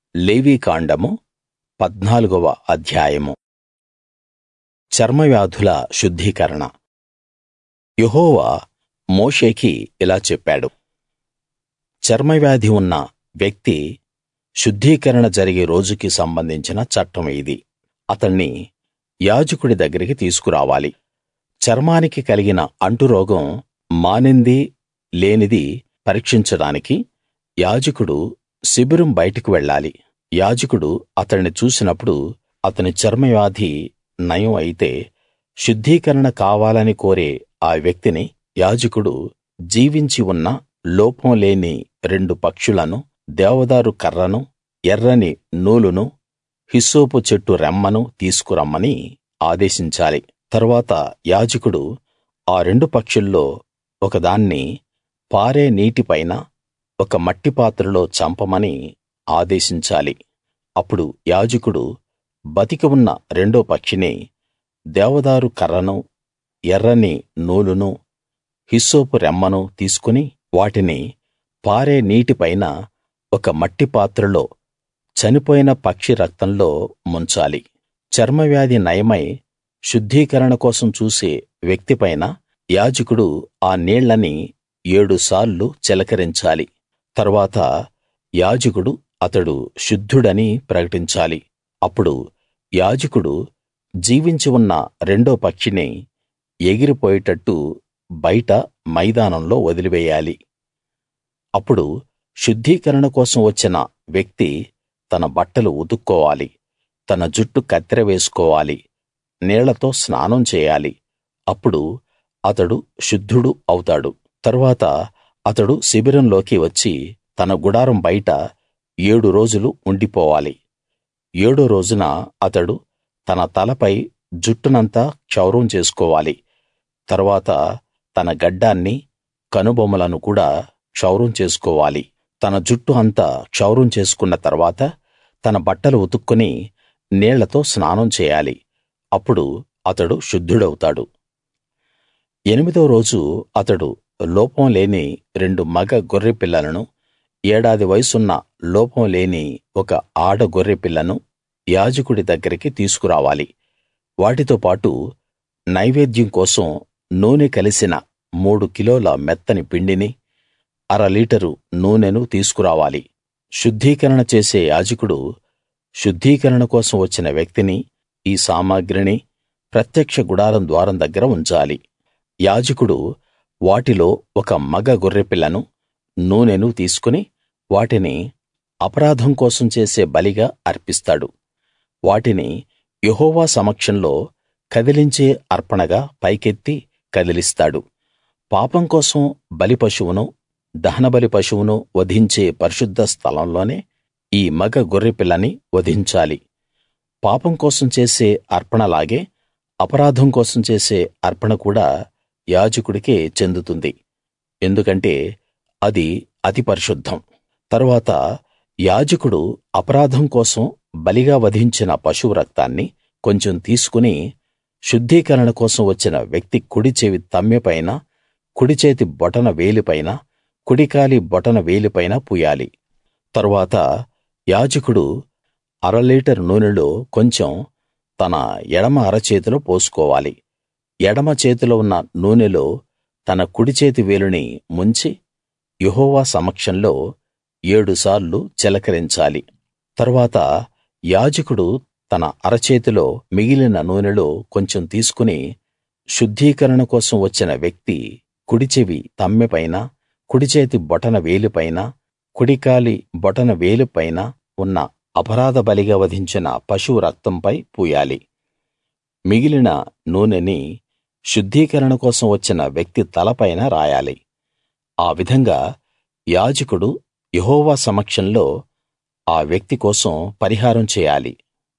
లేవీకాండము పద్నాలుగవ అధ్యాయము చర్మవ్యాధుల శుద్ధీకరణ యెహోవా మోషేకి ఇలా చెప్పాడు చర్మవ్యాధి ఉన్న వ్యక్తి శుద్ధీకరణ జరిగే రోజుకి సంబంధించిన చట్టం ఇది అతణ్ణి యాజకుడి దగ్గరికి తీసుకురావాలి చర్మానికి కలిగిన అంటురోగం మానింది లేనిది పరీక్షించడానికి యాజకుడు శిబిరం బయటకు వెళ్ళాలి యాజకుడు అతణ్ణి చూసినప్పుడు అతని చర్మవ్యాధి నయం అయితే శుద్ధీకరణ కావాలని కోరే ఆ వ్యక్తిని యాజకుడు జీవించి ఉన్న లోపం లేని రెండు పక్షులను దేవదారు కర్రను ఎర్రని నూలును హిస్సోపు చెట్టు రెమ్మను తీసుకురమ్మని ఆదేశించాలి తరువాత యాజకుడు ఆ రెండు పక్షుల్లో ఒకదాన్ని పారే నీటిపైన ఒక మట్టి పాత్రలో చంపమని ఆదేశించాలి అప్పుడు యాజకుడు బతికి ఉన్న రెండో పక్షిని దేవదారు కర్రను ఎర్రని నూలును హిస్సోపు రెమ్మను తీసుకుని వాటిని పారే నీటిపైన ఒక మట్టి పాత్రలో చనిపోయిన పక్షి రక్తంలో ముంచాలి చర్మవ్యాధి నయమై శుద్ధీకరణ కోసం చూసే వ్యక్తిపైన యాజకుడు ఆ నీళ్ళని ఏడుసార్లు చిలకరించాలి తరువాత యాజకుడు అతడు శుద్ధుడని ప్రకటించాలి అప్పుడు యాజకుడు జీవించి ఉన్న రెండో పక్షిని ఎగిరిపోయేటట్టు బయట మైదానంలో వదిలివేయాలి అప్పుడు శుద్ధీకరణ కోసం వచ్చిన వ్యక్తి తన బట్టలు ఉతుక్కోవాలి తన జుట్టు కత్తెర వేసుకోవాలి నీళ్లతో స్నానం చేయాలి అప్పుడు అతడు శుద్ధుడు అవుతాడు తరువాత అతడు శిబిరంలోకి వచ్చి తన గుడారం బయట ఏడు రోజులు ఉండిపోవాలి ఏడో రోజున అతడు తన తలపై జుట్టునంతా క్షౌరం చేసుకోవాలి తరువాత తన గడ్డాన్ని కనుబొమలను కూడా క్షౌరం చేసుకోవాలి తన జుట్టు అంతా క్షౌరం చేసుకున్న తర్వాత తన బట్టలు ఉతుక్కుని నీళ్లతో స్నానం చేయాలి అప్పుడు అతడు శుద్ధుడవుతాడు ఎనిమిదో రోజు అతడు లోపం లేని రెండు మగ గొర్రె పిల్లలను ఏడాది వయసున్న లోపం లేని ఒక ఆడ గొర్రె పిల్లను యాజకుడి దగ్గరికి తీసుకురావాలి వాటితో పాటు నైవేద్యం కోసం నూనె కలిసిన మూడు కిలోల మెత్తని పిండిని అర లీటరు నూనెను తీసుకురావాలి శుద్ధీకరణ చేసే యాజకుడు శుద్ధీకరణ కోసం వచ్చిన వ్యక్తిని ఈ సామగ్రిని ప్రత్యక్ష గుడారం ద్వారం దగ్గర ఉంచాలి యాజకుడు వాటిలో ఒక మగ గొర్రెపిల్లను నూనెను తీసుకుని వాటిని అపరాధం కోసం చేసే బలిగా అర్పిస్తాడు వాటిని యెహోవా సమక్షంలో కదిలించే అర్పణగా పైకెత్తి కదిలిస్తాడు పాపం కోసం బలి పశువును దహనబలి పశువును వధించే పరిశుద్ధ స్థలంలోనే ఈ మగ గొర్రెపిల్లని వధించాలి పాపం కోసం చేసే అర్పణలాగే అపరాధం కోసం చేసే అర్పణ కూడా యాజకుడికే చెందుతుంది ఎందుకంటే అది అతి పరిశుద్ధం తరువాత యాజకుడు అపరాధం కోసం బలిగా వధించిన పశువు రక్తాన్ని కొంచెం తీసుకుని శుద్ధీకరణ కోసం వచ్చిన వ్యక్తి కుడి చెవి తమ్మెపైన కుడి చేతి బొటన వేలిపైన కుడికాలి బొటన వేలిపైన పూయాలి తరువాత యాజకుడు అర లీటర్ నూనెలో కొంచెం తన ఎడమ అరచేతిలో పోసుకోవాలి ఎడమ చేతిలో ఉన్న నూనెలో తన కుడి చేతి వేలుని ముంచి యెహోవా సమక్షంలో ఏడుసార్లు చిలకరించాలి తరువాత యాజకుడు తన అరచేతిలో మిగిలిన నూనెలో కొంచెం తీసుకుని శుద్ధీకరణ కోసం వచ్చిన వ్యక్తి కుడి చెవి తమ్మెపైన కుడి చేతి బొటన వేలిపైన కుడికాలి బొటన వేలిపైన ఉన్న అపరాధ బలిగా వధించిన పశువు రక్తంపై పూయాలి మిగిలిన నూనెని శుద్ధీకరణ కోసం వచ్చిన వ్యక్తి తలపైన రాయాలి ఆ విధంగా యాజకుడు యెహోవా సమక్షంలో ఆ వ్యక్తి కోసం పరిహారం చేయాలి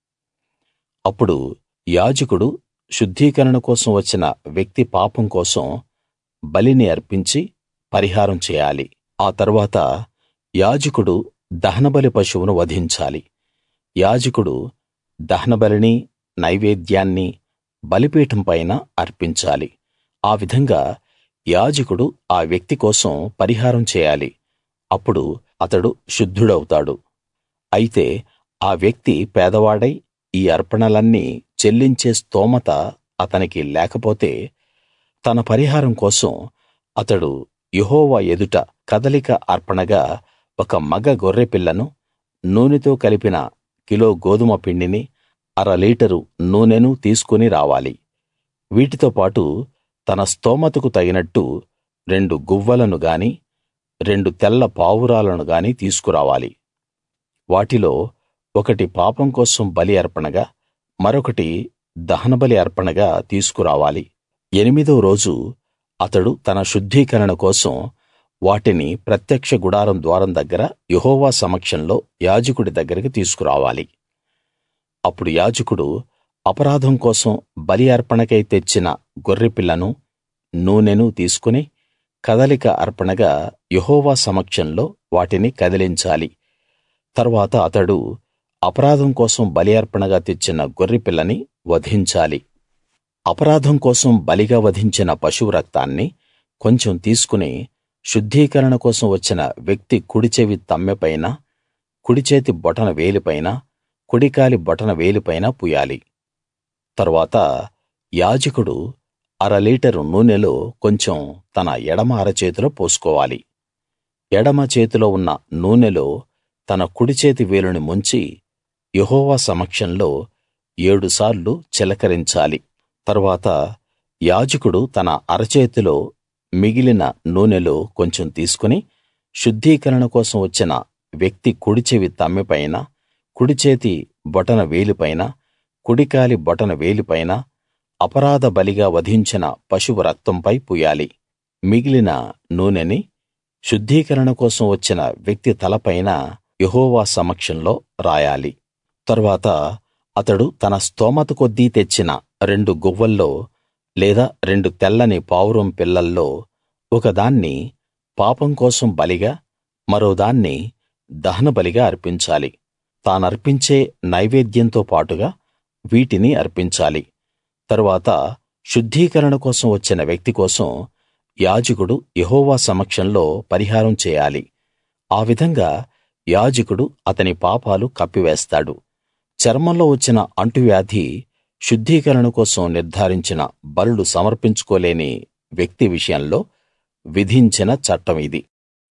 అప్పుడు యాజకుడు శుద్ధీకరణ కోసం వచ్చిన వ్యక్తి పాపం కోసం బలిని అర్పించి పరిహారం చేయాలి ఆ తరువాత యాజకుడు దహనబలి పశువును వధించాలి యాజకుడు దహనబలిని నైవేద్యాన్ని బలిపీఠం పైన అర్పించాలి ఆ విధంగా యాజకుడు ఆ వ్యక్తి కోసం పరిహారం చేయాలి అప్పుడు అతడు శుద్ధుడవుతాడు అయితే ఆ వ్యక్తి పేదవాడై ఈ అర్పణలన్నీ చెల్లించే స్తోమత అతనికి లేకపోతే తన పరిహారం కోసం అతడు యెహోవా ఎదుట కదలిక అర్పణగా ఒక మగ గొర్రెపిల్లను నూనెతో కలిపిన కిలో గోదుమ పిండిని అర లీటరు నూనెను తీసుకుని రావాలి వీటితో పాటు తన స్తోమతుకు తగినట్టు రెండు గువ్వలను గాని రెండు తెల్ల పావురాలను గాని తీసుకురావాలి వాటిలో ఒకటి పాపం కోసం బలి అర్పణగా మరొకటి దహనబలి అర్పణగా తీసుకురావాలి ఎనిమిదో రోజు అతడు తన శుద్ధీకరణ కోసం వాటిని ప్రత్యక్ష గుడారం ద్వారం దగ్గర యెహోవా సమక్షంలో యాజకుడి దగ్గరికి తీసుకురావాలి అప్పుడు యాజకుడు అపరాధం కోసం బలి అర్పణకై తెచ్చిన గొర్రెపిల్లను నూనెను తీసుకుని కదలిక అర్పణగా యెహోవా సమక్షంలో వాటిని కదిలించాలి తరువాత అతడు అపరాధం కోసం బలి అర్పణగా తెచ్చిన గొర్రెపిల్లని వధించాలి అపరాధం కోసం బలిగా వధించిన పశువు రక్తాన్ని కొంచెం తీసుకుని శుద్ధీకరణ కోసం వచ్చిన వ్యక్తి కుడిచెవి తమ్మెపైన కుడిచేతి బొటన వేలిపైన కుడికాలి బొటన వేలిపైన పూయాలి తరువాత యాజకుడు అర లీటరు నూనెలో కొంచెం తన ఎడమ అరచేతిలో పోసుకోవాలి ఎడమ చేతిలో ఉన్న నూనెలో తన కుడిచేతి వేలుని ముంచి యెహోవా సమక్షంలో ఏడుసార్లు చిలకరించాలి తరువాత యాజకుడు తన అరచేతిలో మిగిలిన నూనెలో కొంచెం తీసుకుని శుద్ధీకరణ కోసం వచ్చిన వ్యక్తి కుడిచెవి తమ్మెపైన కుడిచేతి బొటన వేలిపైన కుడికాలి బొటన వేలిపైన అపరాధ బలిగా వధించిన పశువు రక్తంపై పూయాలి మిగిలిన నూనెని శుద్ధీకరణ కోసం వచ్చిన వ్యక్తి తలపైన యెహోవా సమక్షంలో రాయాలి తరువాత అతడు తన స్తోమత కొద్దీ తెచ్చిన రెండు గువ్వల్లో లేదా రెండు తెల్లని పావురం పిల్లల్లో ఒకదాన్ని పాపం కోసం బలిగా మరో దాన్ని దహనబలిగా అర్పించాలి తానర్పించే నైవేద్యంతో పాటుగా వీటిని అర్పించాలి తరువాత శుద్ధీకరణ కోసం వచ్చిన వ్యక్తి కోసం యాజకుడు యెహోవా సమక్షంలో పరిహారం చేయాలి ఆ విధంగా యాజకుడు అతని పాపాలు కప్పివేస్తాడు చర్మంలో వచ్చిన అంటువ్యాధి శుద్ధీకరణ కోసం నిర్ధారించిన బలులు సమర్పించుకోలేని వ్యక్తి విషయంలో విధించిన చట్టం ఇది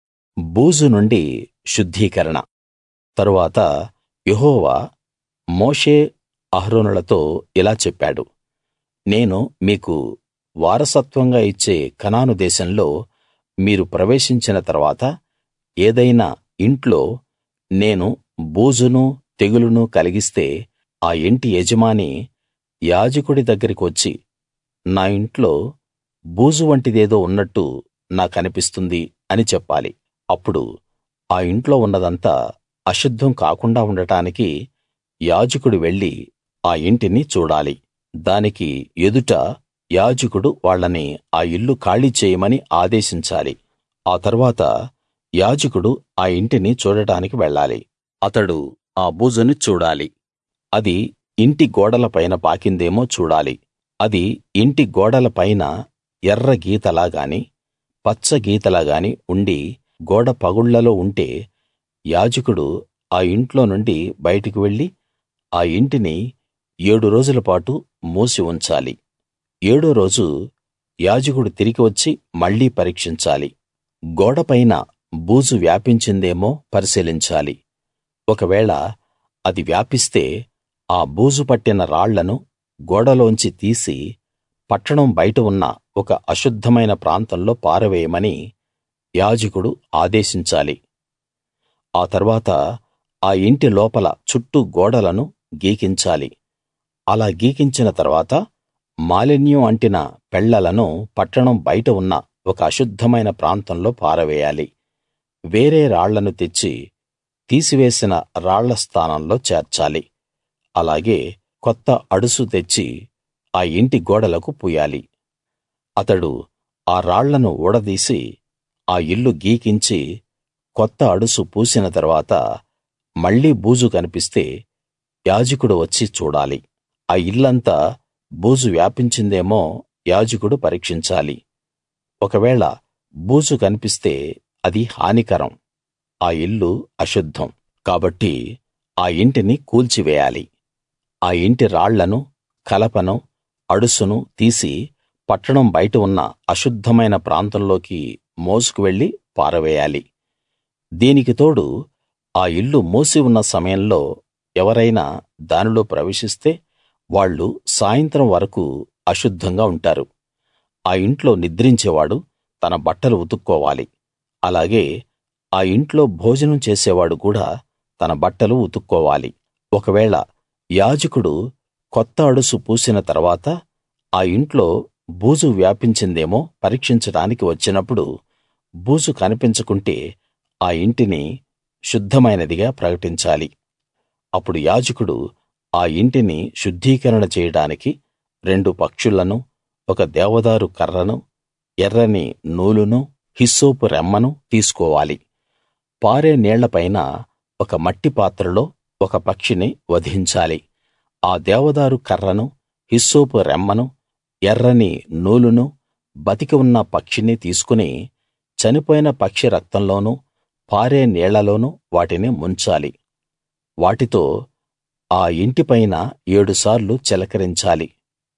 బూజు నుండి శుద్ధీకరణ తరువాత యెహోవా మోషే అహరోనులతో ఇలా చెప్పాడు నేను మీకు వారసత్వంగా ఇచ్చే కనాను దేశంలో మీరు ప్రవేశించిన తర్వాత ఏదైనా ఇంట్లో నేను బూజును తెగులును కలిగిస్తే ఆ ఇంటి యజమాని యాజకుడి దగ్గరికి వచ్చి నా ఇంట్లో బూజు వంటిదేదో ఉన్నట్టు నాకనిపిస్తుంది అని చెప్పాలి అప్పుడు ఆ ఇంట్లో ఉన్నదంతా అశుద్ధం కాకుండా ఉండటానికి యాజకుడు వెళ్లి ఆ ఇంటిని చూడాలి దానికి ఎదుట యాజకుడు వాళ్ళని ఆ ఇల్లు ఖాళీ చేయమని ఆదేశించాలి ఆ తర్వాత యాజకుడు ఆ ఇంటిని చూడటానికి వెళ్ళాలి అతడు ఆ బూజుని చూడాలి అది ఇంటి గోడల పైన పాకిందేమో చూడాలి అది ఇంటి గోడల పైన ఎర్ర గీతలా గాని పచ్చ గీతలా గాని ఉండి గోడ పగుళ్లలో ఉంటే యాజకుడు ఆ ఇంట్లో నుండి బయటికి వెళ్లి ఆ ఇంటిని ఏడు రోజుల పాటు మూసి ఉంచాలి ఏడో రోజు యాజకుడు తిరిగి వచ్చి మళ్ళీ పరీక్షించాలి గోడపైన బూజు వ్యాపించిందేమో పరిశీలించాలి ఒకవేళ అది వ్యాపిస్తే ఆ బూజు పట్టిన రాళ్లను గోడలోంచి తీసి పట్టణం బయట ఉన్న ఒక అశుద్ధమైన ప్రాంతంలో పారవేయమని యాజకుడు ఆదేశించాలి ఆ తర్వాత ఆ ఇంటి లోపల చుట్టూ గోడలను గీకించాలి అలా గీకించిన తర్వాత మాలిన్యం అంటిన పెళ్లలను పట్టణం బయట ఉన్న ఒక అశుద్ధమైన ప్రాంతంలో పారవేయాలి వేరే రాళ్లను తెచ్చి తీసివేసిన రాళ్ల స్థానంలో చేర్చాలి అలాగే కొత్త అడుసు తెచ్చి ఆ ఇంటి గోడలకు పూయాలి అతడు ఆ రాళ్లను ఊడదీసి ఆ ఇల్లు గీకించి కొత్త అడుసు పూసిన తరువాత మళ్ళీ బూజు కనిపిస్తే యాజకుడు వచ్చి చూడాలి ఆ ఇల్లంతా బూజు వ్యాపించిందేమో యాజకుడు పరీక్షించాలి ఒకవేళ బూజు కనిపిస్తే అది హానికరం ఆ ఇల్లు అశుద్ధం కాబట్టి ఆ ఇంటిని కూల్చివేయాలి ఆ ఇంటి రాళ్లను కలపను అడుసును తీసి పట్టణం బయట ఉన్న అశుద్ధమైన ప్రాంతంలోకి మోసుకు వెళ్లి పారవేయాలి దీనికి తోడు ఆ ఇల్లు మూసి ఉన్న సమయంలో ఎవరైనా దానిలో ప్రవేశిస్తే వాళ్ళు సాయంత్రం వరకు అశుద్ధంగా ఉంటారు ఆ ఇంట్లో నిద్రించేవాడు తన బట్టలు ఉతుక్కోవాలి అలాగే ఆ ఇంట్లో భోజనం చేసేవాడు కూడా తన బట్టలు ఉతుక్కోవాలి ఒకవేళ యాజకుడు కొత్త అడుసు పూసిన తర్వాత ఆ ఇంట్లో బూజు వ్యాపించిందేమో పరీక్షించడానికి వచ్చినప్పుడు బూజు కనిపించకుంటే ఆ ఇంటిని శుద్ధమైనదిగా ప్రకటించాలి అప్పుడు యాజకుడు ఆ ఇంటిని శుద్ధీకరణ చేయడానికి రెండు పక్షులను ఒక దేవదారు కర్రను ఎర్రని నూలును హిస్సోపు రెమ్మను తీసుకోవాలి పారే నీళ్లపైన ఒక మట్టి పాత్రలో ఒక పక్షిని వధించాలి ఆ దేవదారు కర్రను హిస్సోపు రెమ్మను ఎర్రని నూలును బతికి ఉన్న పక్షిని తీసుకుని చనిపోయిన పక్షి రక్తంలోనూ పారే నీళ్లలోనూ వాటిని ముంచాలి వాటితో ఆ ఇంటిపైన ఏడుసార్లు చిలకరించాలి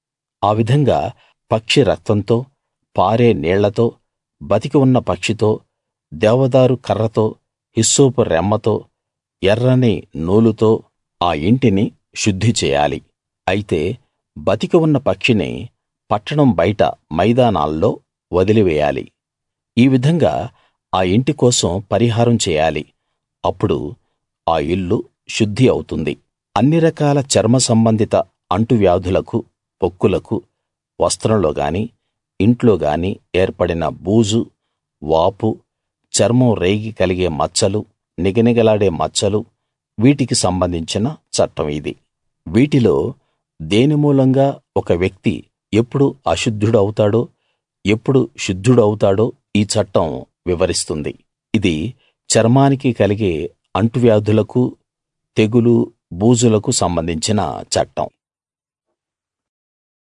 ఆ విధంగా పక్షి రక్తంతో పారే నీళ్లతో బతికి ఉన్న పక్షితో దేవదారు కర్రతో హిస్సోపు రెమ్మతో ఎర్రని నూలుతో ఆ ఇంటిని శుద్ధి చేయాలి అయితే బతికి ఉన్న పక్షిని పట్టణం బయట మైదానాల్లో వదిలివేయాలి ఈ విధంగా ఆ ఇంటి కోసం పరిహారం చేయాలి అప్పుడు ఆ ఇల్లు శుద్ధి అవుతుంది అన్ని రకాల చర్మ సంబంధిత అంటువ్యాధులకు పొక్కులకు వస్త్రంలో గాని ఇంట్లో గాని ఏర్పడిన బూజు వాపు చర్మం రేగి కలిగే మచ్చలు నిగనిగలాడే మచ్చలు వీటికి సంబంధించిన చట్టం ఇది వీటిలో దేని మూలంగా ఒక వ్యక్తి ఎప్పుడు అశుద్ధుడవుతాడో ఎప్పుడు శుద్ధుడవుతాడో ఈ చట్టం వివరిస్తుంది ఇది చర్మానికి కలిగే అంటువ్యాధులకు తెగులు బూజులకు సంబంధించిన చట్టం